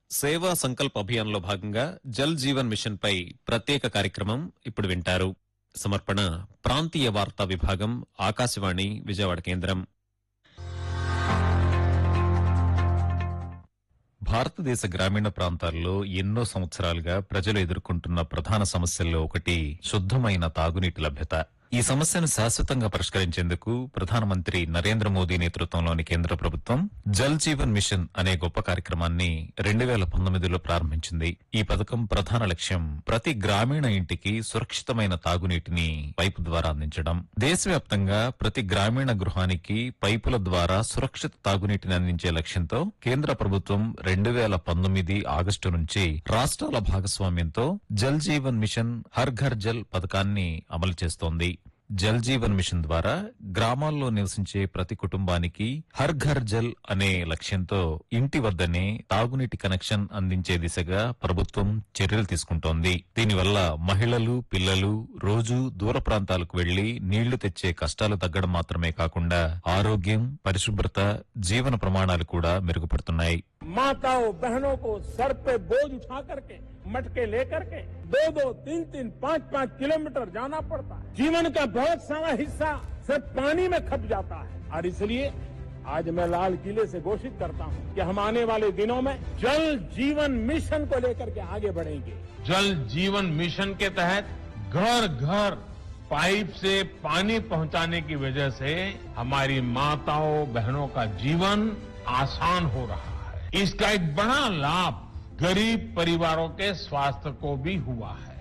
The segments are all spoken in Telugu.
సేవా సంకల్ప్ అభియాన్లో భాగంగా జల్ జీవన్ మిషన్ పై ప్రత్యేక కార్యక్రమం ఇప్పుడు వింటారు సమర్పణ ప్రాంతీయ వార్తా విభాగం ఆకాశవాణి విజయవాడ కేంద్రం భారతదేశ గ్రామీణ ప్రాంతాల్లో ఎన్నో సంవత్సరాలుగా ప్రజలు ఎదుర్కొంటున్న ప్రధాన సమస్యల్లో ఒకటి శుద్ధమైన తాగునీటి లభ్యత ఈ సమస్యను శాశ్వతంగా పరిష్కరించేందుకు ప్రధానమంత్రి నరేంద్ర మోదీ నేతృత్వంలోని కేంద్ర ప్రభుత్వం జల్ జీవన్ మిషన్ అనే గొప్ప కార్యక్రమాన్ని రెండు వేల పంతొమ్మిదిలో ప్రారంభించింది ఈ పథకం ప్రధాన లక్ష్యం ప్రతి గ్రామీణ ఇంటికి సురక్షితమైన తాగునీటిని పైపు ద్వారా అందించడం దేశవ్యాప్తంగా ప్రతి గ్రామీణ గృహానికి పైపుల ద్వారా సురక్షిత తాగునీటిని అందించే లక్ష్యంతో కేంద్ర ప్రభుత్వం రెండు వేల పంతొమ్మిది ఆగస్టు నుంచి రాష్ట్రాల భాగస్వామ్యంతో జల్ జీవన్ మిషన్ హర్ ఘర్ జల్ పథకాన్ని అమలు చేస్తోంది జల్ జీవన్ మిషన్ ద్వారా గ్రామాల్లో నివసించే ప్రతి కుటుంబానికి హర్ ఘర్ జల్ అనే లక్ష్యంతో ఇంటి వద్దనే తాగునీటి కనెక్షన్ అందించే దిశగా ప్రభుత్వం చర్యలు తీసుకుంటోంది దీనివల్ల మహిళలు పిల్లలు రోజు దూర ప్రాంతాలకు వెళ్లి నీళ్లు తెచ్చే కష్టాలు తగ్గడం మాత్రమే కాకుండా ఆరోగ్యం పరిశుభ్రత జీవన ప్రమాణాలు కూడా మెరుగుపడుతున్నాయి माताओं बहनों को सर पे बोझ उठा करके मटके लेकर के दो दो तीन तीन पाँच पाँच किलोमीटर जाना पड़ता है जीवन का बहुत सारा हिस्सा सिर्फ पानी में खप जाता है और इसलिए आज मैं लाल किले से घोषित करता हूं कि हम आने वाले दिनों में जल जीवन मिशन को लेकर के आगे बढ़ेंगे जल जीवन मिशन के तहत घर घर पाइप से पानी पहुंचाने की वजह से हमारी माताओं बहनों का जीवन आसान हो रहा है इसका एक बड़ा लाभ गरीब परिवारों के स्वास्थ्य को भी हुआ है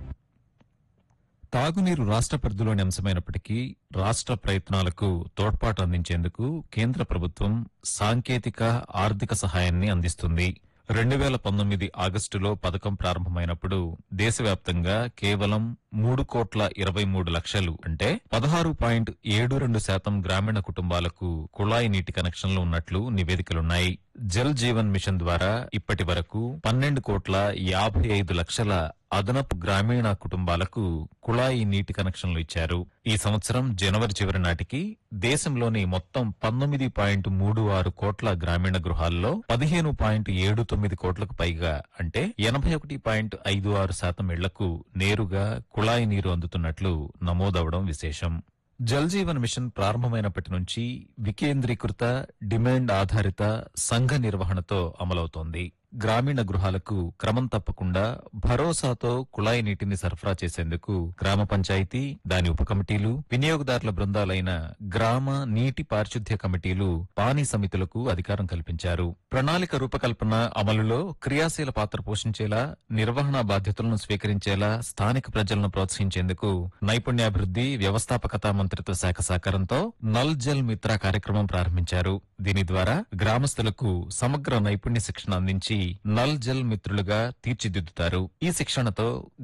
తాగునీరు రాష్ట్ర పరిధిలోని అంశమైనప్పటికీ రాష్ట్ర ప్రయత్నాలకు తోడ్పాటు అందించేందుకు కేంద్ర ప్రభుత్వం సాంకేతిక ఆర్థిక సహాయాన్ని అందిస్తుంది రెండు వేల పంతొమ్మిది ఆగస్టులో పథకం ప్రారంభమైనప్పుడు దేశవ్యాప్తంగా కేవలం మూడు కోట్ల ఇరవై మూడు లక్షలు అంటే పదహారు పాయింట్ ఏడు రెండు శాతం గ్రామీణ కుటుంబాలకు కుళాయి నీటి కనెక్షన్లు ఉన్నట్లు నివేదికలున్నాయి జల్ జీవన్ మిషన్ ద్వారా ఇప్పటి వరకు పన్నెండు కోట్ల యాభై ఐదు లక్షల అదనపు గ్రామీణ కుటుంబాలకు కుళాయి నీటి కనెక్షన్లు ఇచ్చారు ఈ సంవత్సరం జనవరి చివరి నాటికి దేశంలోని మొత్తం పంతొమ్మిది పాయింట్ మూడు ఆరు కోట్ల గ్రామీణ గృహాల్లో పదిహేను పాయింట్ ఏడు తొమ్మిది కోట్లకు పైగా అంటే ఎనభై ఒకటి పాయింట్ ఐదు ఆరు శాతం ఇళ్లకు నేరుగా కుళాయి నీరు అందుతున్నట్లు నమోదవడం విశేషం జల్ జీవన్ మిషన్ ప్రారంభమైనప్పటి నుంచి వికేంద్రీకృత డిమాండ్ ఆధారిత సంఘ నిర్వహణతో అమలవుతోంది గ్రామీణ గృహాలకు క్రమం తప్పకుండా భరోసాతో కుళాయి నీటిని సరఫరా చేసేందుకు గ్రామ పంచాయతీ దాని ఉప కమిటీలు వినియోగదారుల బృందాలైన గ్రామ నీటి పారిశుద్ధ్య కమిటీలు పానీ సమితులకు అధికారం కల్పించారు ప్రణాళిక రూపకల్పన అమలులో క్రియాశీల పాత్ర పోషించేలా నిర్వహణ బాధ్యతలను స్వీకరించేలా స్థానిక ప్రజలను ప్రోత్సహించేందుకు నైపుణ్యాభివృద్ధి వ్యవస్థాపకత మంత్రిత్వ శాఖ సహకారంతో నల్ జల్ మిత్ర కార్యక్రమం ప్రారంభించారు దీని ద్వారా గ్రామస్తులకు సమగ్ర నైపుణ్య శిక్షణ అందించి నల్ జల్ మిత్రులుగా తీర్చిదిద్దుతారు ఈ శిక్షణతో